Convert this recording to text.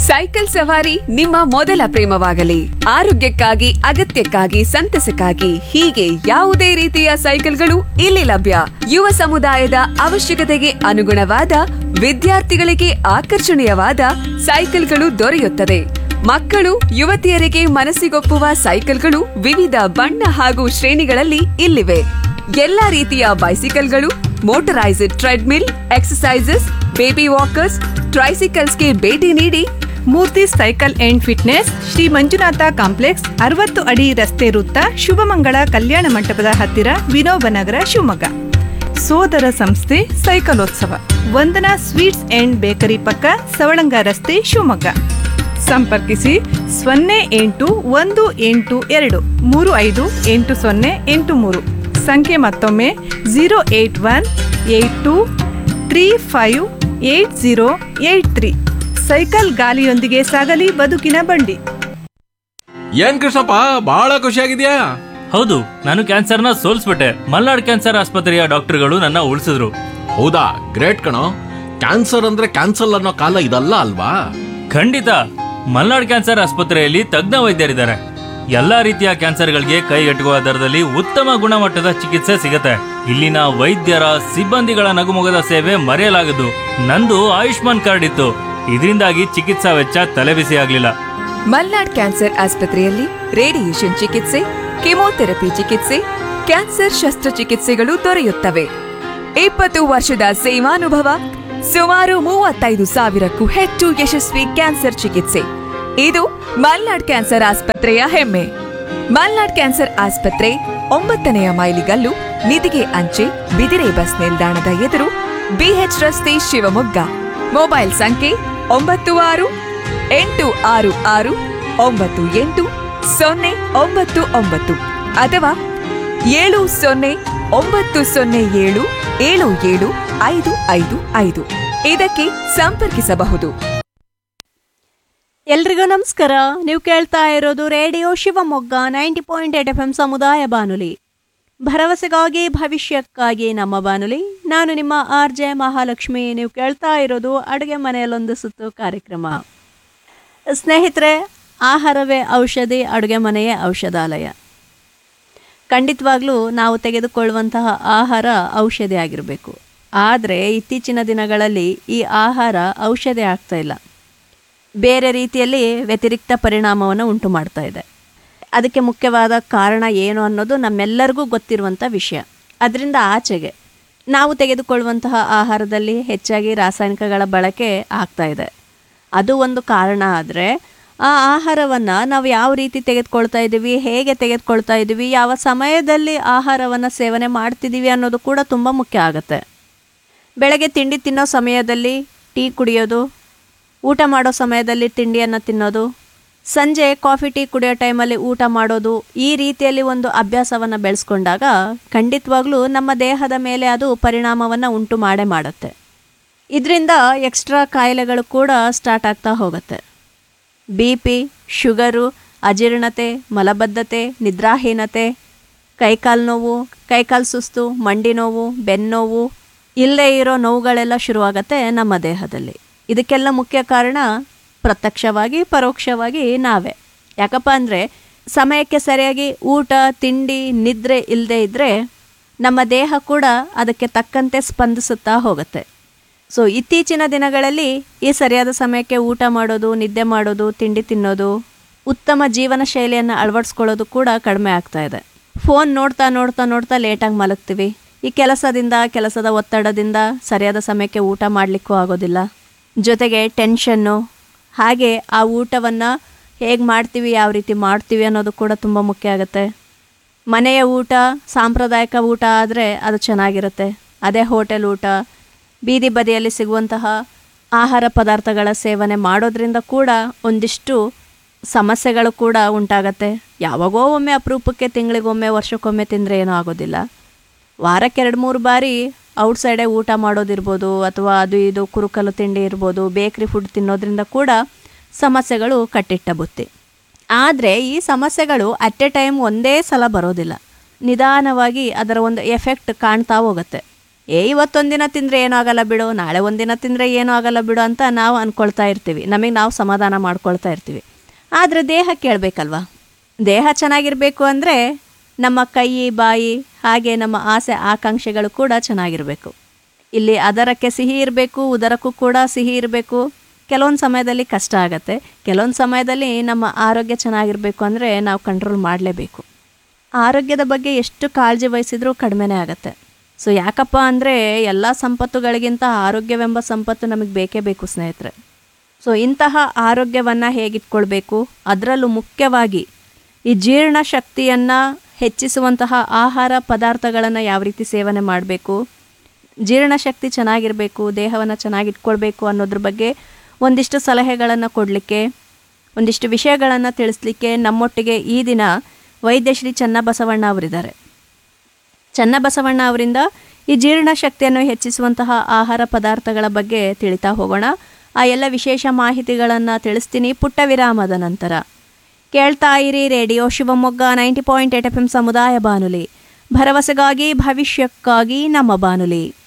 cycle ಸವಾರಿ ನಿಮ್ಮ ಮೊದಲ ಪ್ರೇಮವಾಗಲಿ ಆರೋಗ್ಯಕ್ಕಾಗಿ ಅಗತ್ಯಕ್ಕಾಗಿ ಸಂತಸಕ್ಕಾಗಿ ಹೀಗೆ ಯಾವುದೇ ರೀತಿಯ ಸೈಕಲ್ಗಳು ಇಲ್ಲಿ ಲಭ್ಯ ಯುವ ಸಮುದಾಯದ ಅವಶ್ಯಕತೆಗೆ ಅನುಗುಣವಾದ ವಿದ್ಯಾರ್ಥಿಗಳಿಗೆ ಆಕರ್ಷಣೀಯವಾದ ಸೈಕಲ್ಗಳು ದೊರೆಯುತ್ತದೆ ಮಕ್ಕಳು ಯುವತಿಯರಿಗೆ ಮನಸ್ಸಿಗೊಪ್ಪುವ ಸೈಕಲ್ಗಳು ವಿವಿಧ ಬಣ್ಣ ಹಾಗೂ ಶ್ರೇಣಿಗಳಲ್ಲಿ ಇಲ್ಲಿವೆ ಎಲ್ಲಾ ರೀತಿಯ ಬೈಸಿಕಲ್ಗಳು ಮೋಟರೈಸ್ಡ್ ಟ್ರೆಡ್ಮಿಲ್ ಎಕ್ಸಸೈಸಸ್ ಬೇಬಿ ವಾಕರ್ಸ್ ಟ್ರೈಸಿಕಲ್ಸ್ಗೆ ಭೇಟಿ ನೀಡಿ Murthy cycle and fitness Shri Manjunatha complex ಅರವತ್ತು ಅಡಿ ರಸ್ತೆ ವೃತ್ತ ಶುಭಮಂಗಳ ಕಲ್ಯಾಣ ಮಂಟಪದ ಹತ್ತಿರ ವಿನೋಬ ನಗರ ಶಿವಮೊಗ್ಗ ಸೋದರ ಸಂಸ್ಥೆ ಸೈಕಲೋತ್ಸವ ವಂದನಾ ಸ್ವೀಟ್ಸ್ ಅಂಡ್ ಬೇಕರಿ ಪಕ್ಕ ಸವಳಂಗ ರಸ್ತೆ ಶಿವಮೊಗ್ಗ ಸಂಪರ್ಕಿಸಿ ಸೊನ್ನೆ ಎಂಟು ಒಂದು ಎಂಟು ಎರಡು ಮೂರು ಐದು ಎಂಟು ಸೊನ್ನೆ ಎಂಟು ಮೂರು ಸಂಖ್ಯೆ ಮತ್ತೊಮ್ಮೆ zero eight one eight two three five eight zero eight three cycle ಗಾಲಿಯೊಂದಿಗೆ ಸಾಗಲಿ ಬದುಕಿನ ಬಂಡಿ ಏನ್ ಕೃಷ್ಣಪ್ಪ ಬಹಳ ಖುಷಿಯಾಗಿದ್ಯಾ ಹೌದು ನಾನು ಕ್ಯಾನ್ಸರ್ನ ಸೋಲ್ಸ್ಬಿಟ್ಟೆ ಮಲ್ನಾಡ್ ಕ್ಯಾನ್ಸರ್ ಆಸ್ಪತ್ರೆಯ ಡಾಕ್ಟರ್ಗಳು ನನ್ನ ಉಳಿಸಿದ್ರು ಹೌದಾ ಗ್ರೇಟ್ ಕಣೋ ಕ್ಯಾನ್ಸರ್ ಅಂದ್ರೆ ಕ್ಯಾನ್ಸಲ್ ಅನ್ನೋ ಕಾಲ ಇದಲ್ಲ ಅಲ್ವಾ ಖಂಡಿತ ಮಲ್ನಾಡ್ ಕ್ಯಾನ್ಸರ್ ಆಸ್ಪತ್ರೆಯಲ್ಲಿ ತಜ್ಞ ವೈದ್ಯರಿದ್ದಾರೆ ಎಲ್ಲಾ ರೀತಿಯ ಕ್ಯಾನ್ಸರ್ಗಳಿಗೆ ಕೈಗೆಟುಕುವ ದರದಲ್ಲಿ ಉತ್ತಮ ಗುಣಮಟ್ಟದ ಚಿಕಿತ್ಸೆ ಸಿಗುತ್ತೆ ಇಲ್ಲಿನ ವೈದ್ಯರ ಸಿಬ್ಬಂದಿಗಳ ನಗುಮೊಗದ ಸೇವೆ ಮರೆಯಲಾಗದು ನಂದು ಆಯುಷ್ಮಾನ್ ಕಾರ್ಡ್ ಇತ್ತು ಇದರಿಂದಾಗಿ ಚಿಕಿತ್ಸಾ ವೆಚ್ಚ ತಲೆಬಿಸಿ ಆಗ್ಲಿಲ್ಲ ಮಲ್ನಾಡ್ ಕ್ಯಾನ್ಸರ್ ಆಸ್ಪತ್ರೆಯಲ್ಲಿ ರೇಡಿಯೇಷನ್ ಚಿಕಿತ್ಸೆ ಕೆಮೊಥೆರಪಿ ಚಿಕಿತ್ಸೆ ಕ್ಯಾನ್ಸರ್ ಶಸ್ತ್ರಚಿಕಿತ್ಸೆಗಳು ದೊರೆಯುತ್ತವೆ ಇಪ್ಪತ್ತು ವರ್ಷದ ಸೇವಾನುಭವ ಸುಮಾರು ಮೂವತ್ತೈದು ಸಾವಿರಕ್ಕೂ ಹೆಚ್ಚು ಯಶಸ್ವಿ ಕ್ಯಾನ್ಸರ್ ಚಿಕಿತ್ಸೆ ಇದು ಮಲ್ನಾಡ್ ಕ್ಯಾನ್ಸರ್ ಆಸ್ಪತ್ರೆಯ ಹೆಮ್ಮೆ ಮಲ್ನಾಡ್ ಕ್ಯಾನ್ಸರ್ ಆಸ್ಪತ್ರೆ ಒಂಬತ್ತನೆಯ ಮೈಲಿಗಲ್ಲು ನಿಧಿಗೆ ಅಂಚೆ ಬಿದಿರೆ ಬಸ್ ನಿಲ್ದಾಣದ ಎದುರು ಬಿಎಚ್ ರಸ್ತೆ ಶಿವಮೊಗ್ಗ ಮೊಬೈಲ್ ಸಂಖ್ಯೆ ಒಂಬತ್ತು ಆರು ಎಂಟು ಆರು ಆರು ಒಂಬತ್ತು ಎಂಟು ಸೊನ್ನೆ ಒಂಬತ್ತು ಒಂಬತ್ತು ಅಥವಾ ಏಳು ಸೊನ್ನೆ ಒಂಬತ್ತು ಸೊನ್ನೆ ಏಳು ಏಳು ಏಳು ಐದು ಐದು ಐದು ಇದಕ್ಕೆ ಸಂಪರ್ಕಿಸಬಹುದು ಎಲ್ರಿಗೂ ನಮಸ್ಕಾರ ನೀವು ಕೇಳ್ತಾ ಇರೋದು radio Shivamogga ninety point eight F M ಸಮುದಾಯ ಬಾನುಲಿ ಭರವಸೆಗಾಗಿ ಭವಿಷ್ಯಕ್ಕಾಗಿ ನಮ್ಮ ಬಾನುಲಿ ನಾನು ನಿಮ್ಮ ಆರ್ ಜೆ ಮಹಾಲಕ್ಷ್ಮಿ ನೀವು ಕೇಳ್ತಾ ಇರೋದು ಅಡುಗೆ ಮನೆಯಲ್ಲೊಂದು ಸುತ್ತು ಕಾರ್ಯಕ್ರಮ ಸ್ನೇಹಿತರೆ ಆಹಾರವೇ ಔಷಧಿ ಅಡುಗೆ ಮನೆಯೇ ಔಷಧಾಲಯ ಖಂಡಿತವಾಗ್ಲೂ ನಾವು ತೆಗೆದುಕೊಳ್ಳುವಂತಹ ಆಹಾರ ಔಷಧಿ ಆಗಿರಬೇಕು ಆದರೆ ಇತ್ತೀಚಿನ ದಿನಗಳಲ್ಲಿ ಈ ಆಹಾರ ಔಷಧಿ ಆಗ್ತಾ ಇಲ್ಲ ಬೇರೆ ರೀತಿಯಲ್ಲಿ ವ್ಯತಿರಿಕ್ತ ಪರಿಣಾಮವನ್ನು ಉಂಟು ಮಾಡ್ತಾ ಇದೆ ಅದಕ್ಕೆ ಮುಖ್ಯವಾದ ಕಾರಣ ಏನು ಅನ್ನೋದು ನಮ್ಮೆಲ್ಲರಿಗೂ ಗೊತ್ತಿರುವಂಥ ವಿಷಯ ಅದರಿಂದ ಆಚೆಗೆ ನಾವು ತೆಗೆದುಕೊಳ್ಳುವಂತಹ ಆಹಾರದಲ್ಲಿ ಹೆಚ್ಚಾಗಿ ರಾಸಾಯನಿಕಗಳ ಬಳಕೆ ಆಗ್ತಾ ಇದೆ ಅದು ಒಂದು ಕಾರಣ ಆದರೆ ಆ ಆಹಾರವನ್ನು ನಾವು ಯಾವ ರೀತಿ ತೆಗೆದುಕೊಳ್ತಾ ಇದ್ದೀವಿ ಹೇಗೆ ತೆಗೆದುಕೊಳ್ತಾ ಇದ್ದೀವಿ ಯಾವ ಸಮಯದಲ್ಲಿ ಆಹಾರವನ್ನು ಸೇವನೆ ಮಾಡ್ತಿದ್ದೀವಿ ಅನ್ನೋದು ಕೂಡ ತುಂಬ ಮುಖ್ಯ ಆಗುತ್ತೆ ಬೆಳಗ್ಗೆ ತಿಂಡಿ ತಿನ್ನೋ ಸಮಯದಲ್ಲಿ ಟೀ ಕುಡಿಯೋದು ಊಟ ಮಾಡೋ ಸಮಯದಲ್ಲಿ ತಿಂಡಿಯನ್ನು ತಿನ್ನೋದು ಸಂಜೆ ಕಾಫಿ ಟೀ ಕುಡಿಯೋ ಟೈಮಲ್ಲಿ ಊಟ ಮಾಡೋದು ಈ ರೀತಿಯಲ್ಲಿ ಒಂದು ಅಭ್ಯಾಸವನ್ನು ಬೆಳೆಸ್ಕೊಂಡಾಗ ಖಂಡಿತವಾಗ್ಲೂ ನಮ್ಮ ದೇಹದ ಮೇಲೆ ಅದು ಪರಿಣಾಮವನ್ನು ಉಂಟು ಮಾಡೇ ಮಾಡುತ್ತೆ ಇದರಿಂದ ಎಕ್ಸ್ಟ್ರಾ ಕಾಯಿಲೆಗಳು ಕೂಡ ಸ್ಟಾರ್ಟ್ ಆಗ್ತಾ ಹೋಗುತ್ತೆ ಬಿ ಪಿ ಶುಗರು ಅಜೀರ್ಣತೆ ಮಲಬದ್ಧತೆ ನಿದ್ರಾಹೀನತೆ ಕೈಕಾಲು ನೋವು ಕೈಕಾಲು ಸುಸ್ತು ಮಂಡಿ ನೋವು ಬೆನ್ನೋವು ಇಲ್ಲೇ ಇರೋ ನೋವುಗಳೆಲ್ಲ ಶುರುವಾಗತ್ತೆ ನಮ್ಮ ದೇಹದಲ್ಲಿ ಇದಕ್ಕೆಲ್ಲ ಮುಖ್ಯ ಕಾರಣ ಪ್ರತ್ಯಕ್ಷವಾಗಿ ಪರೋಕ್ಷವಾಗಿ ನಾವೇ ಯಾಕಪ್ಪ ಅಂದರೆ ಸಮಯಕ್ಕೆ ಸರಿಯಾಗಿ ಊಟ ತಿಂಡಿ ನಿದ್ರೆ ಇಲ್ಲದೆ ಇದ್ದರೆ ನಮ್ಮ ದೇಹ ಕೂಡ ಅದಕ್ಕೆ ತಕ್ಕಂತೆ ಸ್ಪಂದಿಸುತ್ತಾ ಹೋಗುತ್ತೆ ಸೊ ಇತ್ತೀಚಿನ ದಿನಗಳಲ್ಲಿ ಈ ಸರಿಯಾದ ಸಮಯಕ್ಕೆ ಊಟ ಮಾಡೋದು ನಿದ್ದೆ ಮಾಡೋದು ತಿಂಡಿ ತಿನ್ನೋದು ಉತ್ತಮ ಜೀವನ ಶೈಲಿಯನ್ನು ಅಳವಡಿಸ್ಕೊಳ್ಳೋದು ಕೂಡ ಕಡಿಮೆ ಆಗ್ತಾ ಇದೆ ಫೋನ್ ನೋಡ್ತಾ ನೋಡ್ತಾ ನೋಡ್ತಾ ಲೇಟಾಗಿ ಮಲಗ್ತೀವಿ ಈ ಕೆಲಸದಿಂದ ಕೆಲಸದ ಒತ್ತಡದಿಂದ ಸರಿಯಾದ ಸಮಯಕ್ಕೆ ಊಟ ಮಾಡಲಿಕ್ಕೂ ಆಗೋದಿಲ್ಲ ಜೊತೆಗೆ ಟೆನ್ಷನ್ನು ಹಾಗೆ ಆ ಊಟವನ್ನು ಹೇಗೆ ಮಾಡ್ತೀವಿ ಯಾವ ರೀತಿ ಮಾಡ್ತೀವಿ ಅನ್ನೋದು ಕೂಡ ತುಂಬ ಮುಖ್ಯ ಆಗುತ್ತೆ ಮನೆಯ ಊಟ ಸಾಂಪ್ರದಾಯಿಕ ಊಟ ಆದರೆ ಅದು ಚೆನ್ನಾಗಿರುತ್ತೆ ಅದೇ ಹೋಟೆಲ್ ಊಟ ಬೀದಿ ಬದಿಯಲ್ಲಿ ಸಿಗುವಂತಹ ಆಹಾರ ಪದಾರ್ಥಗಳ ಸೇವನೆ ಮಾಡೋದ್ರಿಂದ ಕೂಡ ಒಂದಿಷ್ಟು ಸಮಸ್ಯೆಗಳು ಕೂಡ ಉಂಟಾಗತ್ತೆ ಯಾವಾಗೋ ಒಮ್ಮೆ ಅಪರೂಪಕ್ಕೆ ತಿಂಗಳಿಗೊಮ್ಮೆ ವರ್ಷಕ್ಕೊಮ್ಮೆ ತಿಂದರೆ ಏನೂ ಆಗೋದಿಲ್ಲ ವಾರಕ್ಕೆ ಎರಡು ಮೂರು ಬಾರಿ ಔಟ್ಸೈಡೇ ಊಟ ಮಾಡೋದಿರ್ಬೋದು ಅಥವಾ ಅದು ಇದು ಕುರುಕಲು ತಿಂಡಿ ಇರ್ಬೋದು ಬೇಕ್ರಿ ಫುಡ್ ತಿನ್ನೋದ್ರಿಂದ ಕೂಡ ಸಮಸ್ಯೆಗಳು ಕಟ್ಟಿಟ್ಟ ಬುತ್ತಿ ಆದರೆ ಈ ಸಮಸ್ಯೆಗಳು ಅಟ್ ಎ ಟೈಮ್ ಒಂದೇ ಸಲ ಬರೋದಿಲ್ಲ ನಿಧಾನವಾಗಿ ಅದರ ಒಂದು ಎಫೆಕ್ಟ್ ಕಾಣ್ತಾ ಹೋಗುತ್ತೆ ಏ ಇವತ್ತೊಂದಿನ ತಿಂದರೆ ಏನೂ ಆಗಲ್ಲ ಬಿಡು ನಾಳೆ ಒಂದಿನ ತಿಂದರೆ ಏನೂ ಆಗಲ್ಲ ಬಿಡು ಅಂತ ನಾವು ಅಂದ್ಕೊಳ್ತಾ ಇರ್ತೀವಿ ನಮಗೆ ನಾವು ಸಮಾಧಾನ ಮಾಡ್ಕೊಳ್ತಾ ಇರ್ತೀವಿ ಆದರೆ ದೇಹ ಕೇಳಬೇಕಲ್ವಾ ದೇಹ ಚೆನ್ನಾಗಿರಬೇಕು ಅಂದರೆ ನಮ್ಮ ಕೈ ಬಾಯಿ ಹಾಗೆ ನಮ್ಮ ಆಸೆ ಆಕಾಂಕ್ಷೆಗಳು ಕೂಡ ಚೆನ್ನಾಗಿರಬೇಕು ಇಲ್ಲಿ ಅದರಕ್ಕೆ ಸಿಹಿ ಇರಬೇಕು ಉದರಕ್ಕೂ ಕೂಡ ಸಿಹಿ ಇರಬೇಕು ಕೆಲವೊಂದು ಸಮಯದಲ್ಲಿ ಕಷ್ಟ ಆಗುತ್ತೆ ಕೆಲವೊಂದು ಸಮಯದಲ್ಲಿ ನಮ್ಮ ಆರೋಗ್ಯ ಚೆನ್ನಾಗಿರಬೇಕು ಅಂದರೆ ನಾವು ಕಂಟ್ರೋಲ್ ಮಾಡಲೇಬೇಕು ಆರೋಗ್ಯದ ಬಗ್ಗೆ ಎಷ್ಟು ಕಾಳಜಿ ವಹಿಸಿದ್ರೂ ಕಡಿಮೆನೇ ಆಗುತ್ತೆ ಸೊ ಯಾಕಪ್ಪ ಅಂದರೆ ಎಲ್ಲ ಸಂಪತ್ತುಗಳಿಗಿಂತ ಆರೋಗ್ಯವೆಂಬ ಸಂಪತ್ತು ನಮಗೆ ಬೇಕೇ ಬೇಕು ಸ್ನೇಹಿತರೆ ಸೊ ಇಂತಹ ಆರೋಗ್ಯವನ್ನು ಹೇಗಿಟ್ಕೊಳ್ಬೇಕು ಅದರಲ್ಲೂ ಮುಖ್ಯವಾಗಿ ಈ ಜೀರ್ಣ ಶಕ್ತಿಯನ್ನು ಹೆಚ್ಚಿಸುವಂತಹ ಆಹಾರ ಪದಾರ್ಥಗಳನ್ನು ಯಾವ ರೀತಿ ಸೇವನೆ ಮಾಡಬೇಕು ಜೀರ್ಣಶಕ್ತಿ ಚೆನ್ನಾಗಿರಬೇಕು ದೇಹವನ್ನು ಚೆನ್ನಾಗಿಟ್ಕೊಳ್ಬೇಕು ಅನ್ನೋದ್ರ ಬಗ್ಗೆ ಒಂದಿಷ್ಟು ಸಲಹೆಗಳನ್ನು ಕೊಡಲಿಕ್ಕೆ ಒಂದಿಷ್ಟು ವಿಷಯಗಳನ್ನು ತಿಳಿಸ್ಲಿಕ್ಕೆ ನಮ್ಮೊಟ್ಟಿಗೆ ಈ ದಿನ ವೈದ್ಯಶ್ರೀ ಚನ್ನಬಸವಣ್ಣ ಅವರಿದ್ದಾರೆ ಚನ್ನಬಸವಣ್ಣ ಅವರಿಂದ ಈ ಜೀರ್ಣಶಕ್ತಿಯನ್ನು ಹೆಚ್ಚಿಸುವಂತಹ ಆಹಾರ ಪದಾರ್ಥಗಳ ಬಗ್ಗೆ ತಿಳಿತಾ ಹೋಗೋಣ ಆ ಎಲ್ಲ ವಿಶೇಷ ಮಾಹಿತಿಗಳನ್ನು ತಿಳಿಸ್ತೀನಿ ಪುಟ್ಟ ವಿರಾಮದ ನಂತರ ಕೇಳ್ತಾ ಇರಿ radio Shivamogga ninety point eight F M ಸಮುದಾಯ ಬಾನುಲಿ ಭರವಸೆಗಾಗಿ ಭವಿಷ್ಯಕ್ಕಾಗಿ ನಮ್ಮ ಬಾನುಲಿ